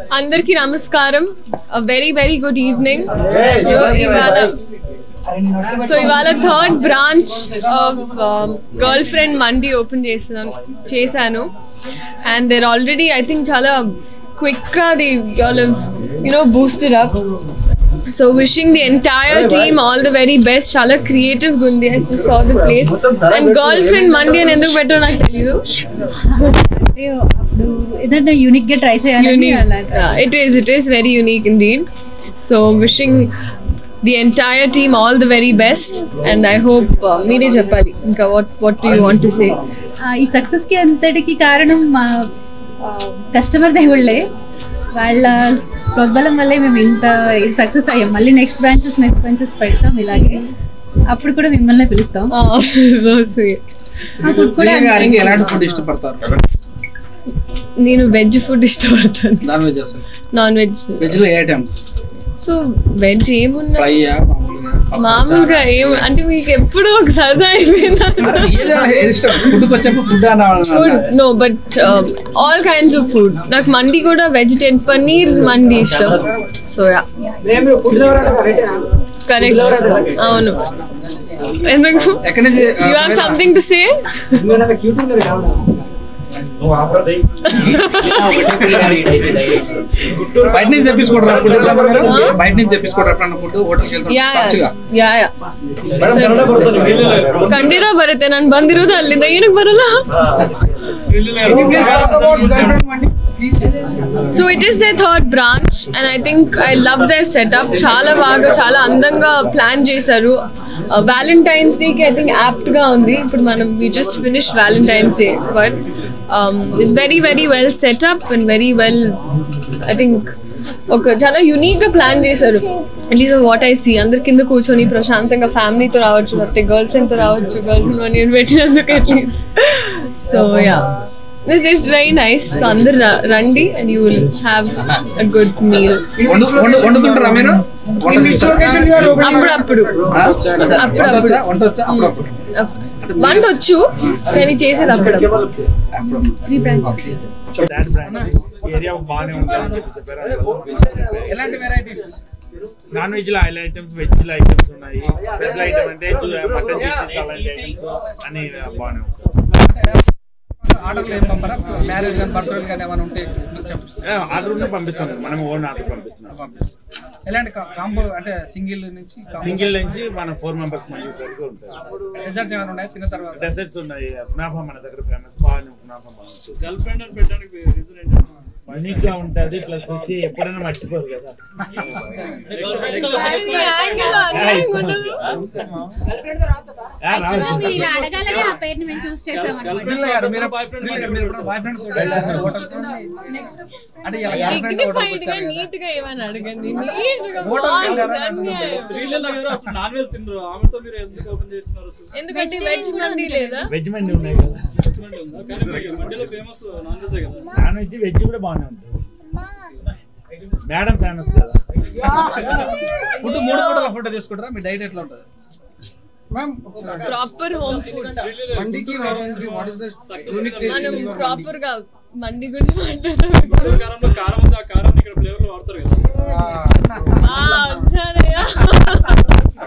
అందరికీ నమస్కారం very very good evening so ఇవాళ సో ఇవాళ third branch of girlfriend Mandi open చేసాను చేశాను and there already I think చాలా క్విక్గా the all you know boosted up so wishing the entire team all the very best చాలా creative ఉంది I saw the place and girlfriend Mandi అని ఎందుకు పెట్టారో నాకు తెలియదు అప్పుడు ఏదైనా యూనిక్ గా ట్రై చేయాలి unique. Yeah, it is. It is very unique indeed. So wishing the entire team all the very best, and I hope uh, మీరే చెప్పాలి ఇంకా what what do you want to say? ఈ success కి అంతటికి కారణం మా customer దేవుళ్ళే వాళ్ళ ప్రోద్బలం వల్లే మేము ఇంత సక్సెస్ అయ్యాం మళ్ళీ నెక్స్ట్ బ్రాంచెస్ నెక్స్ట్ బ్రాంచెస్ పెడతాం ఇలాగే అప్పుడు కూడా మిమ్మల్ని పిలుస్తాం Oh, so sweet. అప్పుడు కూడా శ్రీయ గారికి ఎలాంటి ఫుడ్ ఇష్టపడతారు నేను వెజ్ ఫుడ్ ఇష్టపడతాను నాన్ వెజ్ అసలు నాన్ వెజ్ వెజ్ లో ఏ ఐటమ్స్ సో వెజ్ ఏమున్నా ఫ్రై మామూలుగా పప్పు, మామూలుగా చారు? ఏం అంటే మీకు ఎప్పుడు ఒక సరదా అయిపోయిందా మరి ఏదైనా ఏది ఇష్టం ఫుడ్కి వచ్చేప్పుడు food food no but all kinds of food నాకు మండి కూడా వెజిటేరియన్ పన్నీర్ మండి ఇష్టం సో యా కరెక్ట్ అవును ఎందుకు ఎక్కడి నుంచి you have something to say బయట నుంచి తెప్పించుకుంటారా ఫుడ్ బయట నుంచి తెప్పించుకుంటారా ఎప్పుడన్నా ఫుడ్ హోటల్కి ಯಾ వెళ్తారు ఖర్చుగా ಯಾ ಯಾ ಖಂಡಿತ ಬರುತ್ತೆ ನಾನು ಬಂದಿರೋದು ಅಲ್ಲಿಂದ ಏನಕ್ಕೆ ಬರಲ್ಲ so it is the third branch and I think I love the setup చాలా బాగా చాలా అందంగా ప్లాన్ చేశారు వ్యాలంటైన్స్ డేకి ఐ థింక్ యాప్ట్ గా ఉంది ఇప్పుడు మనం we just finish Valentine's Day but it's very very well setup and very well I think ఒక చాలా యునిక్ గా ప్లాన్ చేశారు అట్లీస్ట్ వాట్ ఐ సీ అందరి కింద కూర్చొని ప్రశాంతంగా ఫ్యామిలీతో రావచ్చు లేకపోతే గర్ల్ ఫ్రెండ్ తో రావచ్చు గర్ల్ ఫ్రెండ్ అని పెట్టినందుకు at least so yeah this is very nice so అందరు ర- రండి and you will have a good meal వండు వండు వండుతుంటారా మీరు వంట చేస్తారా? అప్పుడప్పుడు ఆ? వంట వచ్చా వంట వచ్చా అప్పుడప్పుడు వంట వచ్చు కానీ చేసేది అప్పుడప్పుడు అప్పుడప్పుడు త్రీ బ్రాంచెస్ దాని బ్రాండ్ ఏరియా బాగానే ఉంటాయని చెప్పి చెప్పారు ఎలాంటి వెరైటీస్ నాన్ వెజ్ లో ఆయిల్ ఐటమ్స్ వెజ్ లో ఐటమ్స్ ఉన్నాయి స్పెషల్ ఐటమ్ అంటే మటన్ చీజ్ అలాంటి ఐటమ్స్ అని బాగానే ఉంటాయి ఆర్డర్లు ఏం పంపరా మ్యారేజ్ కానీ బర్త్డే కానీ ఏమైనా ఉంటే చెప్పండి ఆర్డర్ ఉంటే పంపిస్తాం మనం ఓన్ ఆర్డర్ పంపిస్తున్నాం ఎలాంటి కాంబో అంటే సింగిల్ నుంచి సింగిల్ నుంచి మన ఫోర్ మెంబర్స్ మంచి వరకు ఉంటాయి రిజల్ట్ ఏమైనా ఉన్నాయి తిన్న తర్వాత డెసర్ట్స్ ఉన్నాయి కునాఫా మన దగ్గర ఫేమస్ బాగా కునాఫా బాగుంటుంది గర్ల్ ఫ్రెండ్ అని పెట్టడానికి రీజన్ ఏంటి యూనిక్ గా ఉంటది ప్లస్ వచ్చి ఎప్పుడైనా మర్చిపోరు కదా ఆ, రావచ్చు. మీరు ఇలా అడగాలని ఆ పేరుని మేము చూస్ చేసాం అనమాట శ్రీల గారు మీరు శ్రీల గారు మీరు ఎప్పుడైనా బాయ్ ఫ్రెండ్ వెళ్ళారు హోటల్స్ అంటే ఇలా గర్ల్ ఫ్రెండ్ డిగ్నిఫైడ్ గా నీట్ గా ఏమని అడగండి నీట్ గా హోటల్కి బాగుంది వెళ్ళారా? అన్యాయం. శ్రీలంక దగ్గర అసలు నాన్ వెజ్ తినరు ఆమెతో మీరు ఎందుకు ఓపెన్ చేస్తున్నారు అసలు ఎందుకంటే వెజ్ మండి లేదా వెజ్ మండి ఉన్నాయి కదా మండి ఉందా కానీ మీకు మండిలో ఫేమస్ నాన్ వెజ్ కదా నాన్ వెజ్ వెజ్ కూడా బాగానే ఉంటుంది మేడం ఫేమస్ కదా ఫుడ్ మూడు పూటల ఫుడ్ తీసుకుంటారా మీ డైట్ ఎట్లా ఉంటుంది ప్రాపర్ హోమ్ ఫుడ్ మండికి రావడానికి what is the unique taste మనం ప్రాపర్ గా మండి గురించి మాట్లాడతాం కారంలో కారం ఉంది ఆ కారాన్ని ఇక్కడ ఫ్లేవర్ లో వాడతారు కదా ఆ, వచ్చారయ్యా